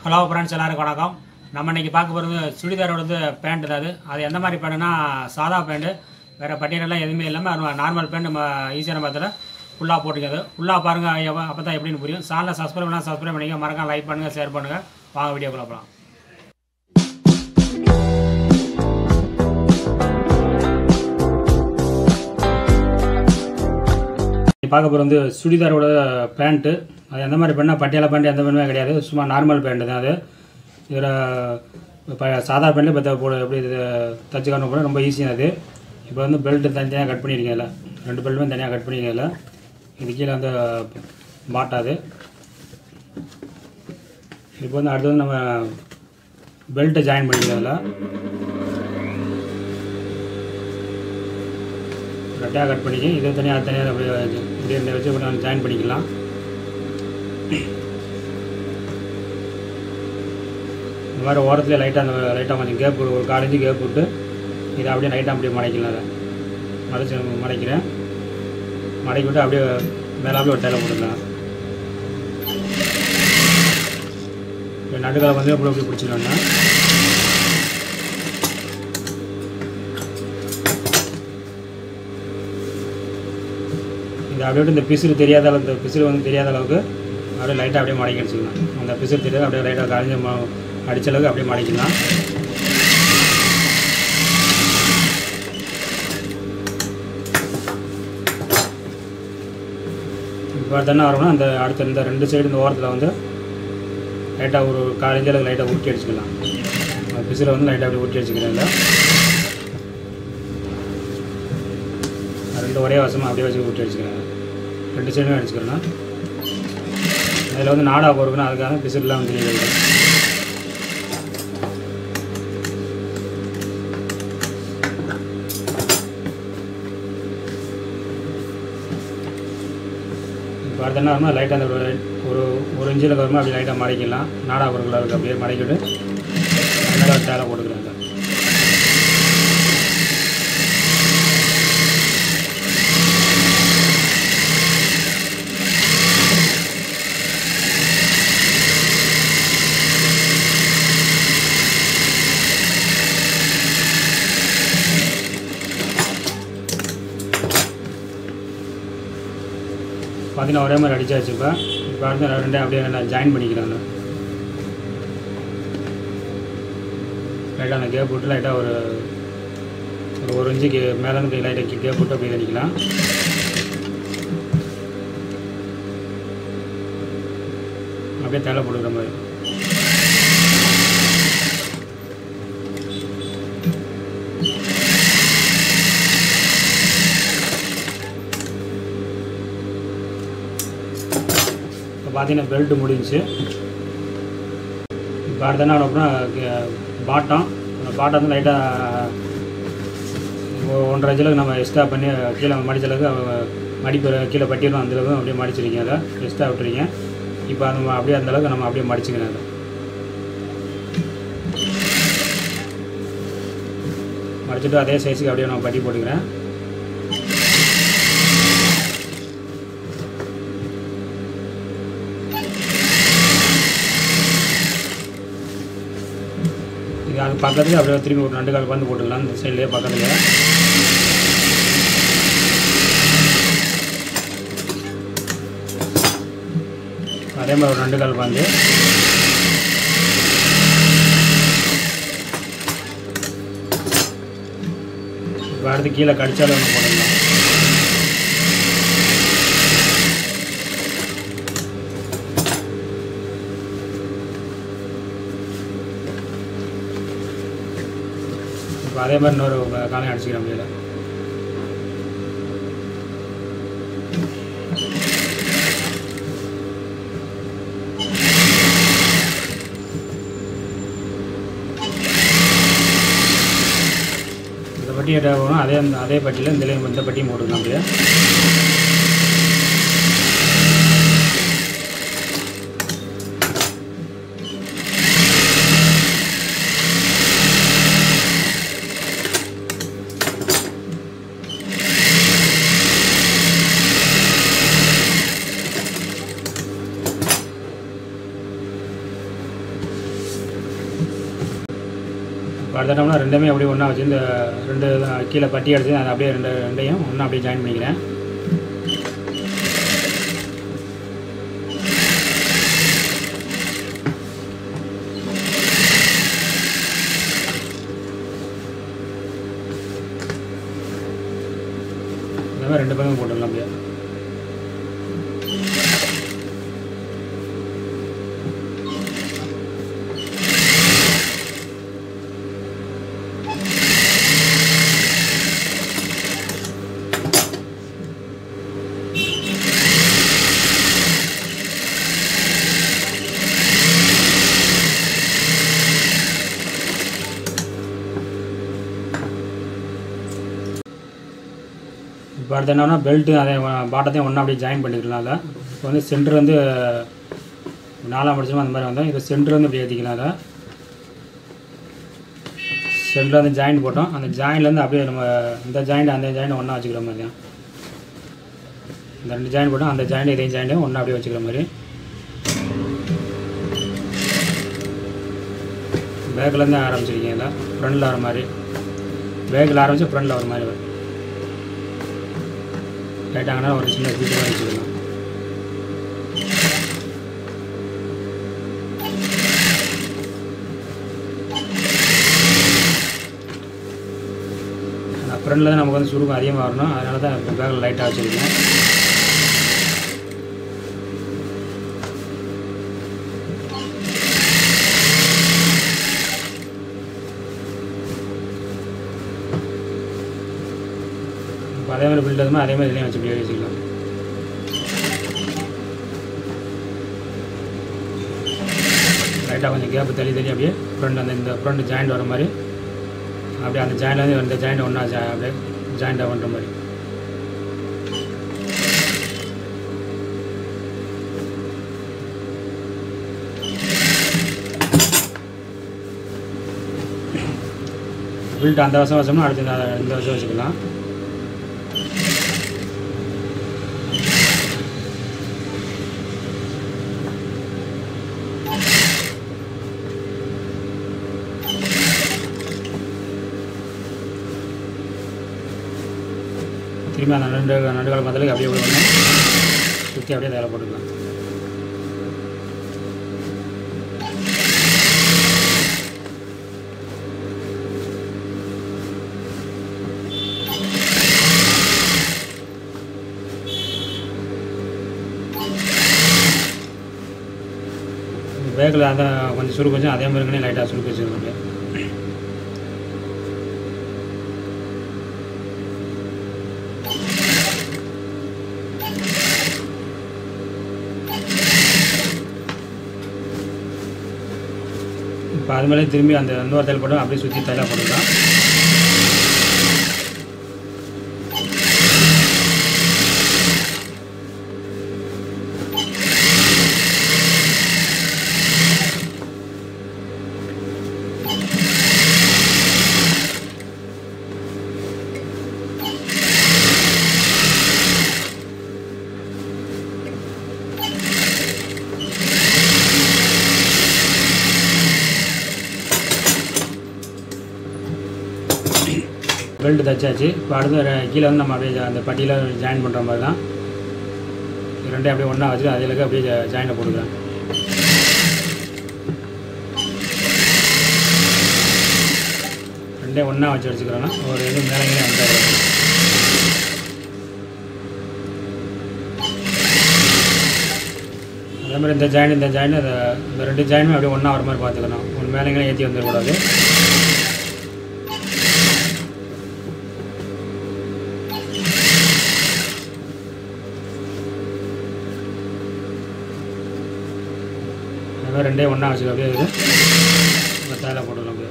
hello friends எல்லாருக்கும் வணக்கம் நம்ம இன்னைக்கு பார்க்க போகிறது சுடிதாரோட வந்து பேண்ட் தான் அது அது எந்த மாதிரி பேண்ட்னா சாதா பேண்ட்டு வேறு பட்டியலெல்லாம் எதுவுமே இல்லாமல் நார்மல் பேண்ட் நம்ம ஈஸியான பார்த்துல ஃபுல்லாக போட்டுக்கிறது ஃபுல்லாக பாருங்கள் அப்போ தான் எப்படின்னு புரியும் சேனலை சப்ஸ்கிரைப் பண்ணால் சப்ஸ்கிரைப் பண்ணிக்க மறக்காம லைக் பண்ணுங்கள் ஷேர் பண்ணுங்கள் வாங்க வீடியோக்குள்ள போகலாம் பார்க்க போகிறது வந்து சுடிதாரோட பேண்ட்டு அது எந்த மாதிரி பேண்ட்னா பட்டியாலா பேண்ட் எந்த பேண்ட்டுமே கிடையாது சும்மா நார்மல் பேண்ட்டு தான் அது இதில் இப்போ சாதா பேண்ட்டு இப்போ போட எப்படி இது தச்சு காரணம் போட ரொம்ப ஈஸியாக அது இப்போ வந்து பெல்ட்டு தனித்தனியாக கட் பண்ணியிருக்கேன் இல்லை ரெண்டு பெல்ட்டுமே தனியாக கட் பண்ணியிருக்கேன் இல்லை இது கீழே வந்து மாட்டாது இப்போ வந்து அடுத்து வந்து நம்ம பெல்ட்டை ஜாயின் பண்ணிக்கலாம் அதில் ரெட்டையாக கட் பண்ணிக்க இதை தனியாக அது தனியாக அப்படியே இப்படி ரெண்டை வச்சு இப்படி ஜாயின் பண்ணிக்கலாம் இந்த மாதிரி ஓரத்துலேயே லைட்டாக அந்த லைட்டாக கொஞ்சம் கேப் ஒரு காலேஜ் கேப் விட்டு இதை அப்படியே லைட்டாக அப்படியே மடைக்கலாம் அதை மடைச்சு மடைக்கிறேன் மடக்கி விட்டு அப்படியே மேலே அப்படியே ஒரு டைலை போட்டுக்கலாம் இப்போ நடுக்கால வந்து அப்படி அப்படி பிடிச்சிக்கலாம்னா இந்த அப்படியே விட்டு இந்த பிசிறு தெரியாத அளவு இந்த பிசிறு வந்து தெரியாத அளவுக்கு அப்படியே லைட்டாக அப்படியே மடக்கி அடிச்சுக்கலாம் அந்த பிசிறு தெரியாத அப்படியே லைட்டாக கரைஞ்ச ம அடிச்ச அளவுக்கு அப்படியே மடக்கிக்கலாம் இப்போ அடுத்து என்ன வரும்னா அந்த அடுத்த இந்த ரெண்டு சைடு இந்த ஓரத்தில் வந்து லைட்டாக ஒரு காலேஜ் அளவுக்கு லைட்டாக ஊட்டி அடிச்சுக்கலாம் அந்த பிசிறை வந்து லைட்டாக அப்படியே ஊட்டி அடிச்சுக்கிறேன் இல்லை ரெண்டு ஒரே வசமாக அப்படியே வச்சு ஊட்டி அடிச்சுக்கிறேன் ரெண்டு சைடுமே அடிச்சுக்கிறேன்னா அதில் வந்து நாடா பொறுக்கணும் அதுக்காக பிசிறுலாம் வந்து வெளியே வைக்கிறேன் இப்போ அடுத்த என்ன வருமா லைட்டாக அந்த ஒரு ஒரு ஒரு இன்ச்சில் வருமா அப்படி லைட்டாக மறைக்கலாம் நாடா பொருட்களாக இருக்குது அப்படியே மறைக்கிட்டு நல்லா சேலை போட்டுக்கிறாங்க பார்த்தீங்கன்னா ஒரே மாதிரி அடிச்சாச்சு இப்போ இப்போ அடுத்து நான் ரெண்டே அப்படியே நான் ஜாயின் பண்ணிக்கிறேன் நான் லைட்டாக அந்த கேப் விட்டு லைட்டாக ஒரு ஒரு ஒரு இன்ச்சுக்கு மேலே இருந்து லைட்டாக கேப் விட்டு அப்படியே அடிக்கலாம் அப்படியே தேலை போட்டுக்கிற மாதிரி இப்போ பார்த்தீங்கன்னா பெல்ட்டு முடிஞ்சுச்சு இப்போ அடுத்த என்ன பண்ண பாட்டம் அந்த பாட்டம் வந்து லைட்டாக ஒன்றரை அஞ்சளவுக்கு நம்ம எக்ஸ்ட்ரா பண்ணி கீழே மடிச்சளவுக்கு மடிப்பு கீழே பட்டிடும் அந்தளவுக்கு அப்படியே மடிச்சிருக்கீங்க அதை எக்ஸ்ட்ரா விட்டுறீங்க இப்போ அந்த அப்படியே அந்த அளவுக்கு நம்ம அப்படியே மடிச்சுக்கிறேன் அதை மடிச்சுட்டு அதே சைஸுக்கு அப்படியே நான் பட்டி போட்டுக்கிறேன் இது அது பக்கத்துலேயே அப்படியே திரும்பி ஒரு ரெண்டு கால் பந்து போட்டுடலாம் இந்த சைட்லேயே பக்கத்தில் அதே மாதிரி ஒரு ரெண்டு கால் பந்து இப்போ அடுத்து கீழே கடிச்சாலும் ஒன்று போடலாம் இப்போ அதே மாதிரி இன்னொரு காலையும் அடிச்சுக்கிற முடியல இந்த பட்டி எட்ட போகணும் அதே அதே பட்டியில் இந்த இந்த பட்டியும் போட்டுக்கலாம் அப்படியே அடுத்தட்டோம்னா ரெண்டுமே அப்படியே ஒன்றா வச்சு இந்த ரெண்டு இதான் கீழே பட்டி அடிச்சு அதை அப்படியே ரெண்டு ரெண்டையும் ஒன்றா அப்படியே ஜாயின் பண்ணிக்கிறேன் இந்த மாதிரி ரெண்டு பக்கமும் போட்டுடலாம் அப்படியே இப்போ அடுத்து என்னன்னா பெல்ட்டு அதை பாட்டத்தையும் ஒன்றா அப்படியே ஜாயின் பண்ணிக்கலாம் அதில் இப்போ வந்து சென்டர் வந்து நாலாம் படிச்சோம் அந்த மாதிரி வந்தோம் இப்போ சென்டர் வந்து இப்படி ஏற்றிக்கலாம் அதை சென்டரில் வந்து ஜாயின் போட்டோம் அந்த ஜாயின்லேருந்து அப்படியே நம்ம இந்த ஜாயிண்ட் அந்த ஜாயிண்ட் ஒன்றா வச்சுக்கிற மாதிரி தான் இந்த ரெண்டு ஜாயின் போட்டோம் அந்த ஜாயிண்ட் இதையும் ஜாயிண்ட்டையும் ஒன்றா அப்படியே வச்சுக்கிற மாதிரி பேக்கிலேருந்து ஆரம்பிச்சிருக்கீங்களா ஃப்ரண்டில் வர மாதிரி பேக்கில் ஆரம்பித்து ஃப்ரண்டில் வர மாதிரி வரும் ரைட்டாங்கன்னா ஒரு சின்ன வீட்டு மாதிரி வச்சுக்கலாம் ஃப்ரண்டில் தான் நமக்கு வந்து சுருக்கம் அதிகமாக வரணும் அதனால தான் இப்போ பேக்கில் லைட்டாக வச்சுருக்கேன் இப்போ அதே மாதிரி பில்ட் அதுமா அதே மாதிரி இதுலேயும் வச்சு அப்படியே வச்சுக்கலாம் லைட்டாக கொஞ்சம் கேப்பு தள்ளி தள்ளி அப்படியே ஃப்ரண்ட் அந்த இந்த ஃப்ரண்ட் ஜாயிண்ட் வர மாதிரி அப்படியே அந்த ஜாயிண்ட் வந்து இந்த ஜாயிண்ட் ஒன்றா ஜா அப்படியே ஜாயிண்டாக பண்ணுற மாதிரி பில்ட் அந்த வருஷம் வச்சோம்னா அடுத்து இந்த இந்த வருஷம் வச்சுக்கலாம் திரும்பி அந்த ரெண்டு நடுக்கால மதலுக்கு அப்படியே விடணும் சுற்றி அப்படியே தேவை போட்டுக்கலாம் பேக்கில் அந்த கொஞ்சம் சுருக்கு வச்சு அதே மாதிரி லைட்டாக சுருக்கு வச்சுருக்கோம் இப்போ அது மேலே திரும்பி அந்த இன்னொரு தையல் போட்டு அப்படியே சுற்றி தையலாக போட்டுக்கலாம் பெல்ட் தைச்சாச்சு இப்போ அடுத்து ரெ- கீழே வந்து நம்ம அப்படியே அந்த பட்டியில் ஜாயின் பண்ணுற மாதிரி தான் இது ரெண்டையும் அப்படியே ஒன்றா வச்சு அதில் அப்படியே ஜாயினை போட்டுக்கிறேன் ரெண்டையும் ஒன்றா வச்சு அடிச்சுக்கிறோன்னா ஒரு இது மேலே வந்து அதே மாதிரி இந்த ஜாயின் இந்த ஜாயின் இந்த ரெண்டு ஜாயினுமே அப்படியே ஒன்றா வர மாதிரி பார்த்துக்கணும் ஒன்று மேலே ஏற்றி வந்துடக்கூடாது அது மாதிரி ரெண்டே ஒன்றா வச்சுக்க அப்படியே இது மசாலா போடலாம் அப்படியே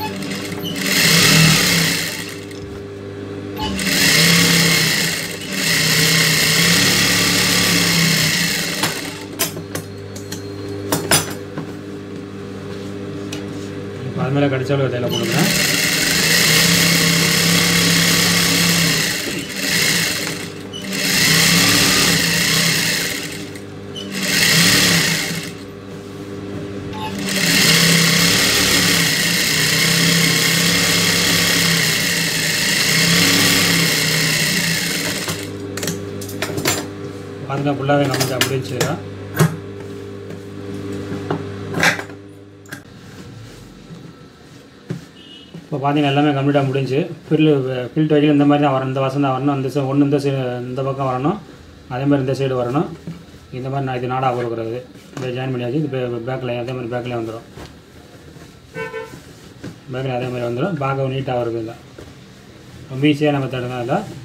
இப்போ அது மேலே கடிச்சாலும் தையில போட்டுக்கிறேன் பார்த்தீங்கன்னா ஃபுல்லாகவே கம்ப்ளீட்டாக முடிஞ்சு இப்போ பார்த்தீங்கன்னா எல்லாமே கம்ப்ளீட்டாக முடிஞ்சு ஃபில் ஃபில்ட் வைக்கல இந்த மாதிரி தான் வரணும் இந்த வசம் தான் வரணும் இந்த சைடு ஒன்று இந்த சைடு இந்த பக்கம் வரணும் அதே மாதிரி இந்த சைடு வரணும் இந்த மாதிரி நான் இது நாடாக கொடுக்குறது இதை ஜாயின் பண்ணியாச்சு இது பேக்கில் அதே மாதிரி பேக்கில் வந்துடும் பேக்கில் அதே மாதிரி வந்துடும் பார்க்க நீட்டாக வருது இல்லை ரொம்ப ஈஸியாக நம்ம தடுங்க இல்லை